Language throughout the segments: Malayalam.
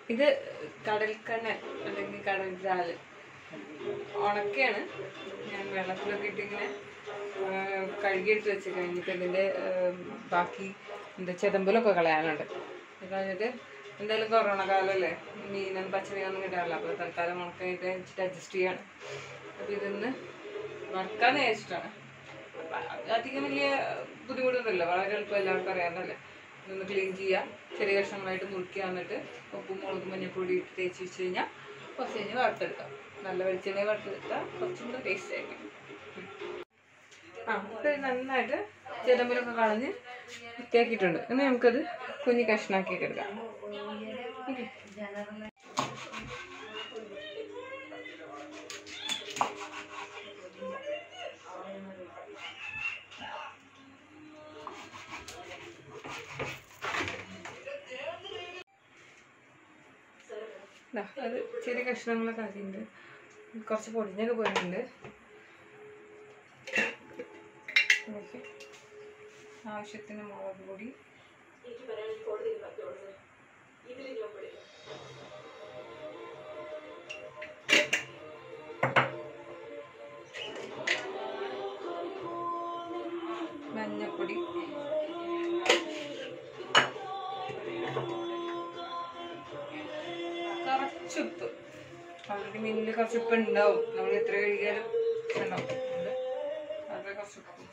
ഇത് കടൽക്കണ്ണൻ അല്ലെങ്കിൽ കടൽ ബ്രാല് ഉണക്കയാണ് ഞാൻ വെള്ളത്തിലൊക്കെ ഇട്ടിങ്ങനെ ആ, കഴുകിയെടുത്ത് വെച്ച് കഴിഞ്ഞിട്ട് ഇതിൻ്റെ ബാക്കി എന്താ ചെതമ്പലൊക്കെ കളയാനുണ്ട് അത് കഴിഞ്ഞിട്ട് എന്തായാലും കൊറോണ കാലമല്ലേ മീനും പച്ചമീനൊന്നും കിട്ടാറില്ല അപ്പോൾ തൽക്കാലം ഉണക്കായിട്ട് വെച്ചിട്ട് അഡ്ജസ്റ്റ് ചെയ്യാണ് അപ്പോൾ ഇതൊന്ന് വറുക്കാന്ന് വിചാരിച്ചിട്ടാണ് അപ്പൊ അത് അധികം വലിയ ബുദ്ധിമുട്ടൊന്നുമില്ല വളരെ എളുപ്പം എല്ലാവർക്കും അറിയാവുന്നല്ലേ ഇതൊന്ന് ക്ലീൻ ചെയ്യുക ചെറിയ കഷ്ണങ്ങളായിട്ട് മുറുക്കി വന്നിട്ട് ഉപ്പും മുളകും മഞ്ഞപ്പൊടി ഇട്ട് തേച്ച് വെച്ച് കഴിഞ്ഞാൽ കുറച്ച് കഴിഞ്ഞ് വറുത്തെടുക്കാം നല്ല വെളിച്ചെണ്ണ വറുത്തെടുത്താൽ കുറച്ചും കൂടെ ടേസ്റ്റ് ആയിരിക്കും ഉം. ആ അപ്പോൾ ഇത് നന്നായിട്ട് ചെതമ്പലൊക്കെ കളഞ്ഞ് വൃത്തിയാക്കിയിട്ടുണ്ട് ഇനി നമുക്കത് കുഞ്ഞ് കഷ്ണാക്കിയിട്ട് എടുക്കാം ഓക്കെ ദാ, അത് ചെറിയ കഷ്ണങ്ങളൊക്കെ ആക്കിയിട്ടുണ്ട് കുറച്ച് പൊടിഞ്ഞൊക്കെ പോയിട്ടുണ്ട് ഓക്കെ ആവശ്യത്തിന് മുളക് പൊടി മഞ്ഞപ്പൊടി കുറച്ചുപ്പ് ഓൾറെഡി മീനിൽ കുറച്ച് ഉപ്പ് ഉണ്ടാവും നമ്മൾ എത്ര കഴുകിയാലും ഉണ്ടാവും അതുകൊണ്ട് അത് കുറച്ച് ഉപ്പ്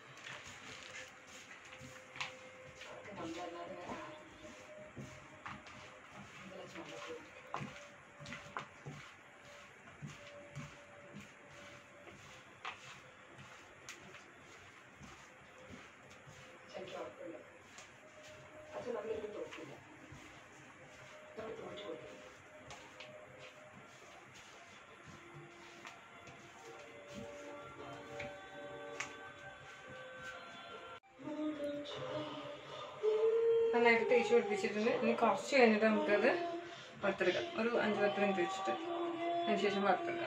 നന്നായിട്ട് തേച്ച് പിടിപ്പിച്ചിട്ടുണ്ട് ഇനി കുറച്ച് കഴിഞ്ഞിട്ട് നമുക്കത് വറുത്തെടുക്കാം ഒരു അഞ്ച് പത്ത് മിനിറ്റ് വെച്ചിട്ട് അതിന് ശേഷം വറുത്തെടുക്കാം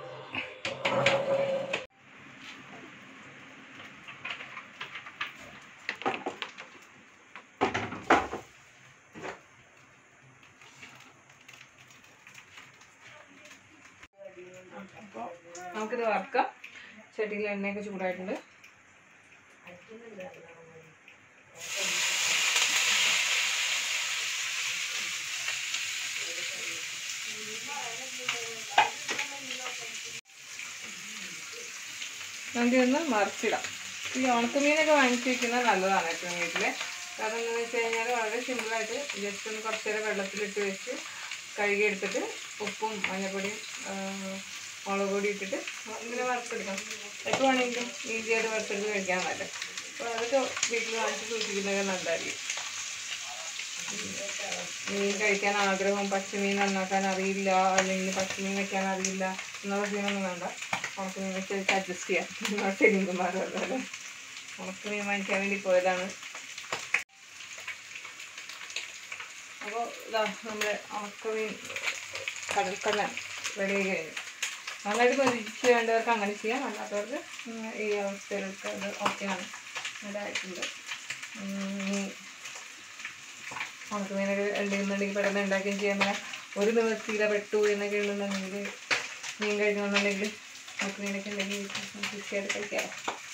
അപ്പോൾ നമുക്കിത് വറുക്കാം ചട്ടിയിൽ എണ്ണയൊക്കെ ചൂടായിട്ടുണ്ട് നമുക്കിതൊന്ന് മറിച്ചിടാം ഈ ഉണക്കമീനൊക്കെ വാങ്ങിച്ച് വെക്കുന്നത് നല്ലതാണ് ഏറ്റവും വീട്ടിൽ കാരണം എന്താണെന്ന് വെച്ച് കഴിഞ്ഞാൽ വളരെ സിമ്പിളായിട്ട് ജസ്റ്റ് ഒന്ന് കുറച്ച് നേരം വെള്ളത്തിലിട്ട് വെച്ച് കഴുകിയെടുത്തിട്ട് ഉപ്പും മഞ്ഞപ്പൊടിയും ആ, മുളക് പൊടി ഇട്ടിട്ട് ഇങ്ങനെ വറുത്തെടുക്കാം എപ്പോൾ വേണമെങ്കിലും ഈസിയായിട്ട് വറുത്തെടുത്ത് കഴിക്കാൻ പറ്റും അപ്പോൾ അതൊക്കെ വീട്ടിൽ വാങ്ങിച്ച് സൂക്ഷിക്കുന്നതൊക്കെ നല്ലതായിരിക്കും മീൻ കഴിക്കാൻ ആഗ്രഹം പച്ചമീൻ നന്നാക്കാൻ അറിയില്ല അല്ലെങ്കിൽ പച്ചമീൻ വെക്കാൻ അറിയില്ല എന്നുള്ള സീനൊന്നും വേണ്ട ഉണക്കമീൻ വെച്ച് വെച്ച് അഡ്ജസ്റ്റ് ചെയ്യാം തെലുങ്കുമാർ അതുപോലെ ഉണക്കമീൻ വാങ്ങിക്കാൻ വേണ്ടി പോയതാണ് അപ്പോൾ ഇതാ നമ്മുടെ ഉണക്കമീൻ കടൽക്കണ്ണ റെഡി ആയി കഴിഞ്ഞു നന്നായിട്ട് പൊരിച്ച് വേണ്ടവർക്ക് അങ്ങനെ ചെയ്യാം അല്ലാത്തവർക്ക് ഉം, ഈ അവസ്ഥയിലൊക്കെ അത് ഓക്കെയാണ് ഇതായിട്ടുണ്ട് ഉം, ഉണക്കമീനൊക്കെ ഉണ്ടെന്നുണ്ടെങ്കിൽ പെട്ടെന്ന് ഉണ്ടാക്കുകയും ചെയ്യാൻ പറ്റാം ഒരു നിവൃത്തിയില പെട്ടു എന്നൊക്കെ ഉണ്ടെന്നുണ്ടെങ്കിൽ മീൻ കഴിക്കണമെന്നുണ്ടെങ്കിൽ ഉണക്കമീനൊക്കെ ഉണ്ടെങ്കിൽ തീർച്ചയായിട്ടും കഴിക്കാം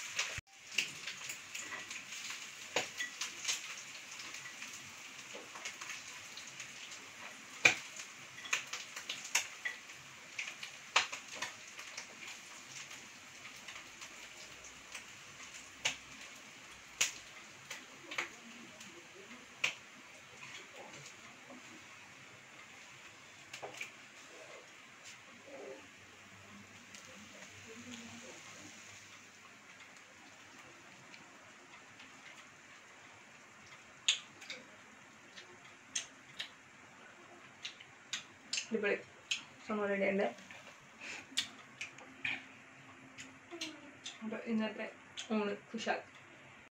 അടിപൊളി സംഭവം റെഡിയുണ്ട് അപ്പോൾ ഇന്നത്തെ ഊണ് കുശാൽ